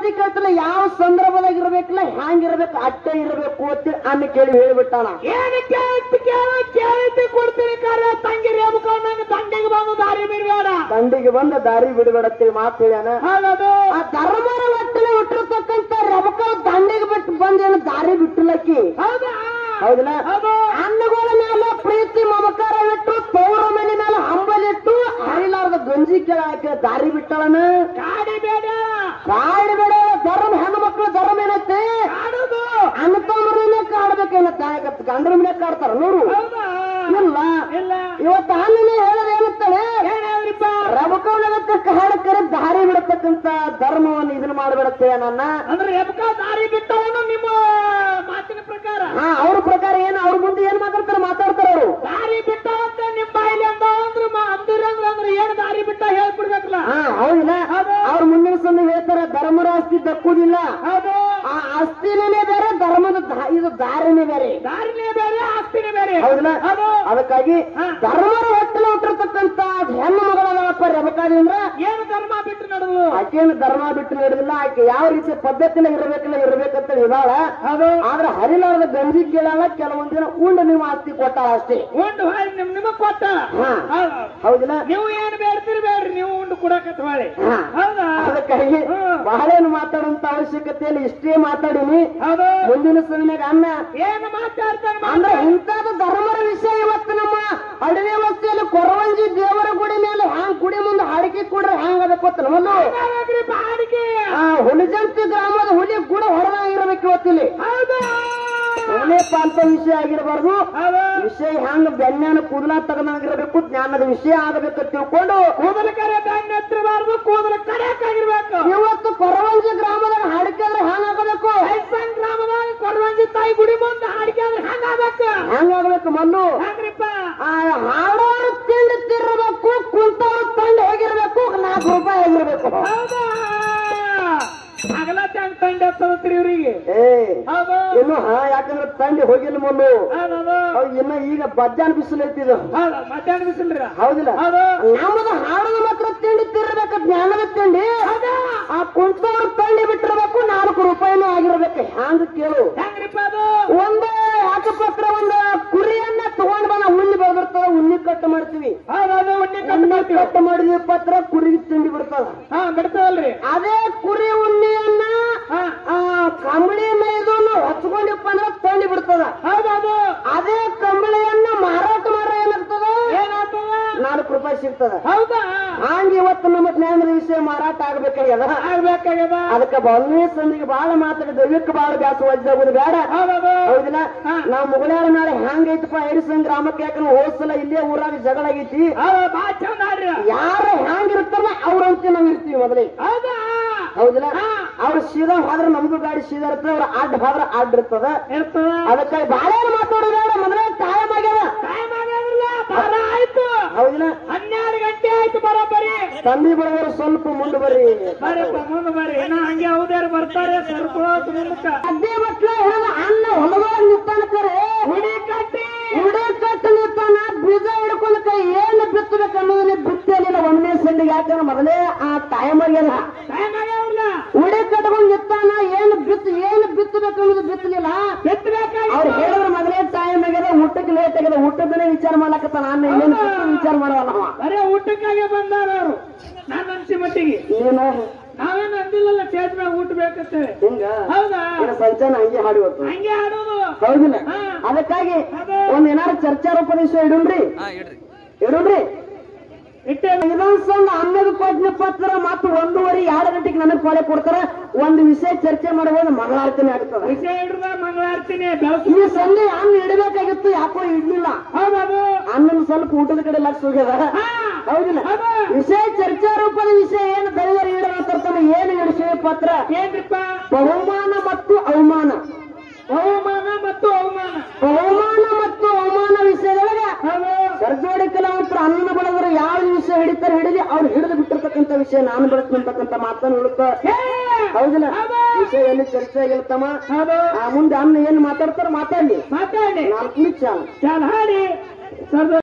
ಮಾತಿ ಕೇಳ್ತಾನ ಯಾವ ಸಂದರ್ಭದಾಗ ಇರ್ಬೇಕಲ್ಲ ಹ್ಯಾಂಗ್ ಇರ್ಬೇಕು ಅಟ್ಟೆ ಇರ್ಬೇಕು ಅಂತ ಅನ್ನ ಕೇಳಿ ಹೇಳ್ಬಿಟ್ಟಾನ ಏನು ಕೇಳ್ತಿ ಕೇಳ ಕೇಳ್ತಿ ಕೊಡ್ತೀನಿ ಕಾರ್ಯ ತಂಗಿ ರೇಮುಕೊಂಡಂಗ ತಂಗಿಗೆ ಬಂದು ದಾರಿ ಬಿಡಬೇಡ ದಂಡಿಗೆ ಬಂದ ದಾರಿ ಬಿಡಬೇಡತ್ತೇಳಿ ಮಾತು ಹೇಳ್ಯಾನ ಹೌದದು ಆ ಧರ್ಮರ ಒಟ್ಟಲೆ ಹುಟ್ಟಿರ್ತಕ್ಕಂತ ರಬಕ ದಂಡಿಗೆ ಬಿಟ್ಟು ಬಂದೇನು ದಾರಿ ಬಿಟ್ಟಿಲ್ಲಕ್ಕಿ ಹೌದಾ ಹೌದಿಲ್ಲ ಹೌದು ಅನ್ನಗಳ ಮೇಲೆ ಪ್ರೀತಿ ಮಮಕಾರ ಇಟ್ಟು ಪೌರ ಮನೆ ಮೇಲೆ ಹಂಬಲಿಟ್ಟು ಹರಿಲಾರ್ದ ಗಂಜಿ ಕೆಳ ಹಾಕಿ ದಾರಿ ಬಿಟ್ಟಳನ ಕಾಡಿ ಬೇಡ ಕಾಡಿ ಬೇಡ ಧರ್ಮ ಹೆಣ್ಣು ಮಕ್ಕಳು ಧರ್ಮ ಏನೈತಿ ಕಾಡುದು ಅಣ್ಣ ತಮ್ಮರನ್ನೇ ಕಾಡ್ಬೇಕೇನತ್ತ ಗಂಡನ ಮನೆ ಕಾಡ್ತಾರ ನೋಡು ಹೌದಾ ಇಲ್ಲ ಇಲ್ಲ ಇವತ್ತು ಅನ್ನನೇ ಹೇಳೋದು ಏನಂತಾಳೆ ಏನಾದ್ರಿಪ್ಪ ರಬಕವನಗಕ್ಕ ಹಾಡಕರೆ ದಾರಿ ಬಿಡತಕ್ಕಂತ ಧರ್ಮವನ್ನು ಇದನ್ನ ಮಾಡಬೇಡತ್ತೆ ನನ್ನ ಅಂದ್ರೆ ಎಬ್ಕ ದಾರಿ ಬಿಟ್ಟವನು ನಿಮ್ಮ ಮಾತಿನ ಪ್ರಕಾರ ಹಾ ಅವ್ರ ಪ್ರಕಾರ ಏನು ಅವ್ರ ಮುಂದೆ ಏನ್ ಮಾತಾಡ್ತಾರ ಮಾತಾಡ್ತಾರ ಅವರು ದಾರಿ ಬಿಟ್ಟವಂತ ನಿಮ್ ಬಾಯಿಲಿ ಅಂದ ಅಂದ್ರೆ ಅಂದ್ರ ಅಂದ್ರೆ ಅಂದ್ರೆ ಏನು ದಾರಿ ಬಿಟ್ಟ ಹೇಳ್ಬಿಡ್ಬೇಕಲ್ಲ ಹಾ ಹೌದಿಲ್ಲ ಹೌದು. ಅವ್ರ ಮುಂದಿನ ಸಂದ ಹೇಳ್ತಾರ ಧರ್ಮರ ಆಸ್ತಿ ದಕ್ಕುದಿಲ್ಲ ಹೌದು ಆ ಆಸ್ತಿನೇ ಬೇರೆ ಧರ್ಮದ ದಾ- ಇದು ದಾರಿನೇ ಬೇರೆ ದಾರಿನೇ ಬೇರೆ ಆಸ್ತಿನೇ ಬೇರೆ ಹೌದಿಲ್ಲ ಹೌದು ಅದಕ್ಕಾಗಿ ಹಾ. ಧರ್ಮರ ಹೊಟ್ಟಲೆ ಹುಟ್ಟಿರ್ತಕ್ಕಂತ ಹೆಣ್ಣು ಮಗಳದಪ್ಪ ರಬಕಾದಿ ಅಂದ್ರ ಏನು ಧರ್ಮ ಬಿಟ್ಟು ನಡೆದು ಆಕೆಯನ್ನು ಧರ್ಮ ಬಿಟ್ಟು ನಡೆದಿಲ್ಲ ಆಕೆ ಯಾವ ರೀತಿ ಪದ್ಧತಿನ ಇರಬೇಕಲ್ಲ ಇರ್ಬೇಕಂತ ಇದಾಳ ಹೌದು ಆದ್ರೆ ಹರಿಲಾರದ ಗಂಜಿ ಕೇಳಲ್ಲ ಕೆಲವೊಂದ್ ದಿನ ಉಂಡು ನೀವು ಆಸ್ತಿ ಕೊಟ್ಟಾಳ ಅಷ್ಟೇ ಉಂಡು ಹೊಳ್ಳಿ ನಿಮ್ ನಿಮಗ್ ಕೊಟ್ಟ ಹಾ. ಹೌದು. ಹೌದಿಲ್ಲ ನೀವು ಏನು ಬೇಡ್ತೀರಿ ಬೇಡ್ರಿ ನೀವು ಉಂಡು ಕೊಡಕತ್ತ ಹೊಳ್ಳಿ ಹಾ. ಹೌದಾ ಅದಕ್ಕಾಗಿ ಹ್ಮ್. ಬಹಳೇನು ಮಾತಾಡುವಂತ ಅವಶ್ಯಕತೆಯಲ್ಲಿ ಇಷ್ಟೇ ಮಾತಾಡಿನಿ ಹೌದು ಮುಂದಿನ ಸರಿನಾಗ ಅನ್ನ ಏನು ಮಾತಾಡ್ತಾನೆ ಅಂದ್ರೆ ಇಂಥದ್ದು ಧರ್ಮದ ವಿಷಯ ಇವತ್ತು ನಮ್ಮ ಅಡವೆ ವಸ್ತಿಯಲ್ಲಿ ಕೊರವಂಜಿ ದೇವರ ಗುಡಿ ಮೇಲೆ ಹ್ಯಾಂಗ್ ಗುಡಿ ಮುಂದೆ ಹಾಡಿಕೆ ಕೊಡ್ರೆ ಹ್ಯಾಂಗ್ ಅದಕ್ಕೆ ಗೊತ್ತ ನಮ್ಮದು ಮಾತಾಡ್ರಿ ಬಾಡಿಗೆ ಆ ಹುಲಿಜಂತಿ ಗ್ರಾಮದ ಹುಲಿ ಗುಡ ಹೊರದಾಗಿರ್ಬೇಕು ಇವತ್ತಿಲ್ಲಿ ಹೌದಾ ಹುಲಿಪ್ಪ ಅಂತ ವಿಷಯ ಆಗಿರಬಾರ್ದು ಹೌದು ವಿಷಯ ಹ್ಯಾಂಗ ಬೆನ್ನೇನ ಕೂದಲ ತಗನಾಗಿರ್ಬೇಕು ಜ್ಞಾನದ ವಿಷಯ ಆಗಬೇಕು ತಿಳ್ಕೊಂಡು ಕೂದಲ ಕರೆ ಬೆನ್ನ ಹತ್ತಿರಬಾರ್ದು ಕೂದಲ ಕಡೆಯಕ್ಕಾಗಿರ್ಬೇಕು ಇವತ್ತು ಕೊರವಂಜಿ ಗ್ರಾಮದಾಗ ಹಾಡಿಕೆದ್ರೆ ಹ್ಯಾಂಗ್ ಆಗಬೇಕು ಐಸನ್ ಗ್ರಾಮದಾಗ ಕೊರವಂಜಿ ತಾಯಿ ಗುಡಿ ಮುಂದೆ ಹಾಡಿಕೆ ಅಂದ್ರೆ ಹಂಗಾಗಬೇಕು ಹ್ಯಾಂಗ್ ಆಗ್ಬೇಕು ಮಲ್ಲು ಹೆಂಗ್ರಿಪ್ಪ ಆ ಹಾಡೋರು ತಿಂಡಿ ತಿರ್ಬೇಕು ಕುಂತವ್ರು ತಂಡ ಹೇಗಿರ್ಬೇಕು ನಾಲ್ಕು ರೂಪಾಯಿ ಆಗಿರ್ಬೇಕು ಹೌದಾ ಹಗಲ ತಂಗ್ ತಂಡ ತಗೋತೀರಿ ಇವ್ರಿಗೆ ಏ ಹೌದು ಇನ್ನು ಹಾ ಯಾಕಂದ್ರೆ ತಂಡಿ ಹೋಗಿಲ್ಲ ಮಲ್ಲು ಹೌದು ಅವ್ ಇನ್ನ ಈಗ ಬಜ್ಜಾನ್ ಬಿಸಿಲು ಐತಿದು ಹೌದು ಮಧ್ಯಾಹ್ನ ಬಿಸಿಲ್ರಿ ಹೌದಿಲ್ಲ ಹೌದು ನಮ್ಮದು ಹಾಡೋದು ಮಾತ್ರ ತಿಂಡಿ ತಿರ್ಬೇಕು ಜ್ಞಾನದ ತಿಂಡಿ ಆ ಕುಂತವ್ರು ತಂಡಿ ಬಿಟ್ಟಿರ್ಬೇಕು ನಾಲ್ಕು ರೂಪಾಯಿನೂ ಆಗಿರ್ಬೇಕು ಹ್ಯಾಂಗ ಕೇಳು ಹೆಂಗ್ರಿಪ್ಪ ಅದು ಒಂದು ಯಾಕಪತ್ರ ಒಂದು ಕುರಿಯನ್ನ ತಗೊಂಡ್ ಬಂದ ಉಣ್ಣಿ ಬೆಳೆದಿರ್ತದ ಉಣ್ಣಿ ಕಟ್ ಮಾಡ್ತೀವಿ ಹೌದು ಉಣ್ಣಿ ಕಟ್ ಉಣ್ಣಿ ಮಾಡ್ತೀವಿ ಕಟ್ ಮಾಡಿದ್ವಿ ಪತ್ರ ಕುರಿಗೆ ತಿಂಡಿ ಬಿಡ್ತದ ಹಾ ಬಿಡ್ತದಲ್ರಿ ಅದೇ ಕುರಿ ಉಣ್ಣಿಯನ್ನ ಹಾ ಆ ಕಂಬಳಿ ಮೈದೂನು ಹಚ್ಕೊಂಡಿಪ್ಪ ಅಂದ್ರೆ ತಂಡಿ ಬಿಡ್ತದ ಹೌದೌದು ಅದೇ ಕಂಬಳಿಯನ್ನ ಮಾರಾಟ ಮಾರ ಏನಾಗ್ತದ ಏನಾಗ್ತದ ನಾಲ್ಕು ರೂಪಾಯಿ ಸಿಗ್ತದ ಹೌದಾ ಹಂಗ ಇವತ್ತು ನಮ್ಮ ಜ್ಞಾನದ ವಿಷಯ ಮಾರಾಟ ಆಗ್ಬೇಕಾಗ್ಯದ ಆಗ್ಬೇಕಾಗ್ಯದ ಅದಕ್ಕೆ ಬಂದೇ ಸಂದಿಗೆ ಬಹಳ ಮಾತಾಡಿ ದೈವಕ್ಕೆ ಬಹಳ ಬ್ಯಾಸ ವಜ್ಜಾಗೋದು ಬೇಡ ಹೌದೌದು ಹೌದಿಲ್ಲ ಹಾ. ನಾವ್ ಮುಗಳಾರ ನಾಳೆ ಹ್ಯಾಂಗೈತಪ್ಪ ಐರಿಸಂಗ್ ಗ್ರಾಮಕ್ಕೆ ಯಾಕಂದ್ರೆ ಹೋದ್ಸಲ ಇಲ್ಲೇ ಊರಾಗ ಜಗಳ ಆಗೈತಿ ಹೌದು ಬಾ ಚಂದ ಆಡ್ರಿ ಯಾರು ಹ್ಯಾಂಗಿರ್ತಾರ ಅವ್ರಂತೆ ನಾವ್ ಇರ್ತೀವಿ ಮೊದಲೇ ಹೌದಾ ಹೌದಿಲ್ಲ ಹಾ. ಅವ್ರು ಸೀದಾ ಹೋದ್ರೆ ನಮ್ದು ಗಾಡಿ ಸೀದಾ ಇರ್ತದೆ ಅವ್ರ ಅಡ್ಡ ಹೋದ್ರೆ ಅಡ್ಡ ಇರ್ತದ ಇರ್ತದ ಅದಕ್ಕಾಗಿ ಬಾಳೆ ಮಾತಾಡೋದು ಬೇಡ ಮೊದಲೇ ಟೈಮ್ ಆಗ್ಯದ ಟೈಮ್ ಆಗಿರಲಿಲ್ಲ ಬಾರ ಆಯ್ತು ಹೌದಿಲ್ಲ ಹನ್ನೆರಡು ಗಂಟೆ ಆಯ್ತು ಬರೋಬ್ಬರಿ ತಂದಿ ಬಡವರು ಸ್ವಲ್ಪ ಮುಂದೆ ಬರ್ರಿ ಬರ್ರಿಪ್ಪ ಮುಂದೆ ಬರ್ರಿ ಇನ್ನ ಹಂಗೆ ಹೌದ್ಯಾರು ಬರ್ತಾರೆ ಸರ್ಕೊಳ್ಳೋದು ಮುಂದಕ್ಕ ಅದೇ ಮಕ್ಳ ಹೇಳದ ಅನ್ನ ಹೊಲದೊಳಗೆ ನಿಂತಾನಕರೆ ಹುಡಿ ಕಟ್ಟಿ ಉಡೆ ಕಟ್ಟು ನಿಂತಾನ ಬೀಜ ಹಿಡ್ಕೊಂಡಕ ಏನು ಬಿತ್ತಬೇಕು ಅನ್ನೋದನ್ನ ಬಿತ್ತಲಿಲ್ಲ ಒಂದನೇ ಸಂಡಿಗೆ ಯಾಕಂದ್ರೆ ಮೊದಲೇ ಆ ಟೈಮ್ ಆಗ್ಯದ ಟೈಮ್ ಆಗಿರಲಿಲ್ಲ ಉಡೆ ಕಟ್ಕೊಂಡು ನಿಂತಾನ ಏನು ಬಿತ್ತು ಏನು ಬಿತ್ತಬೇಕು ಅನ್ನೋದು ಬಿತ್ತಲಿಲ್ಲ ಬಿತ್ತಬೇಕಾಗಿ ಅವ್ರು ಹೇಳಿದ್ರೆ ಮೊದಲೇ ಟೈಮ್ ಆಗ್ಯದ ಊಟಕ್ಕೆ ಲೇಟ್ ಆಗ್ಯದ ಊಟದನೇ ವಿಚಾರ ಮಾಡ್ಲಕತ್ತಾನ ಅನ್ನ ಏನು ಬಿತ್ತು ವಿಚಾರ ಮಾಡವಲ್ಲ ಅವ ಬರೇ ಊಟಕ್ಕಾಗೆ ಬಂದಾರ ಅವರು ನಾನು ಅನ್ಸಿ ಮಟ್ಟಿಗೆ ಏನು ನಾವೇನು ಅಂದಿಲ್ಲಲ್ಲ ಸ್ಟೇಜ್ ಮ್ಯಾಗ ಊಟ ಬೇಕಂತೇಳಿ ಹಿಂಗ ಹೌದಾ ಇನ್ನು ಸಂಚಾನ ಹಂಗೆ ಹಾಡಿ ಹೊತ್ತು ಹಂಗೆ ಆಡೋದು ಹೌದಿಲ್ಲ ಹಾ. ಅದಕ್ಕಾಗಿ ಅದೇ. ಒಂದ್ ಏನಾರು ಚರ್ಚಾರೋಪದೇಶ ಇಡುನ್ರಿ ಇಡುನ್ರಿ ಇಟ್ಟೆ ವಿಧಾನಸೌಧ ಹನ್ನೊಂದು ಕೋಟಿ ಪತ್ರ ಮತ್ತು ಒಂದೂವರೆ ಎರಡು ಗಂಟೆಗೆ ನನಗೆ ಕೊಲೆ ಕೊಡ್ತಾರ ಒಂದು ವಿಷಯ ಚರ್ಚೆ ಮಾಡುವಾಗ ಮಂಗಳಾರತಿನೇ ಆಗ್ತದ ವಿಷಯ ಹಿಡ್ದ ಮಂಗಳಾರ್ತಿನಿ ಬೆಳಕು ಈ ಸಂಜೆ ಅನ್ನ ಇಡಬೇಕಾಗಿತ್ತು ಯಾಕೋ ಇಡ್ಲಿಲ್ಲ ಹೌದದು ಅನ್ನನ ಸ್ವಲ್ಪ ಊಟದ ಕಡೆ ಲಕ್ಷ ಹೋಗ್ಯದ ಹಾ ಹೌದಿಲ್ಲ ಹೌದು. ವಿಷಯ ಚರ್ಚಾರೂಪದ ವಿಷಯ ಏನು ದೈವರ ಇಡಬೇಕಂತಾನೆ ಏನು ವಿಷಯ ಪತ್ರ ಏನ್ರಿಪ್ಪ ಬಹುಮಾನ ಮತ್ತು ಅವಮಾನ ಬಹುಮಾನ ಮತ್ತು ಅವಮಾನ ಬಹುಮಾನ ಮತ್ತು ಅವಮಾನ ವಿಷಯದೊಳಗ ಹೌದು ಸರ್ಜೋಡಿ ಕಲಾವಂತರು ಅನ್ನ ಬಳದ್ರು ಯಾವ ವಿಷಯ ಹಿಡಿತಾರೆ ಹಿಡಿದು ಅವ್ರು ಹಿಡಿದು ಬಿಟ್ಟಿರ್ತಕ್ಕಂಥ ವಿಷಯ ನಾನು ಬೆಳೆಸ್ತಕ್ಕಂಥ ಮಾತನ್ನು ಹೇಳುತ್ತ ಹೇ! ಹೌದಿಲ್ಲ ಹೌದು. ವಿಷಯ ಎಲ್ಲಿ ಚರ್ಚೆ ಆಗಿರ್ತಮ್ಮ ಹೌದು ಆ ಮುಂದೆ ಅನ್ನ ಏನ್ ಮಾತಾಡ್ತಾರ ಮಾತಾಡ್ಲಿ ಮಾತಾಡಿ ನಾಲ್ಕು ನಿಮಿಷ ಚಾಲ್ ಹಾಡಿ ಸರ್ದ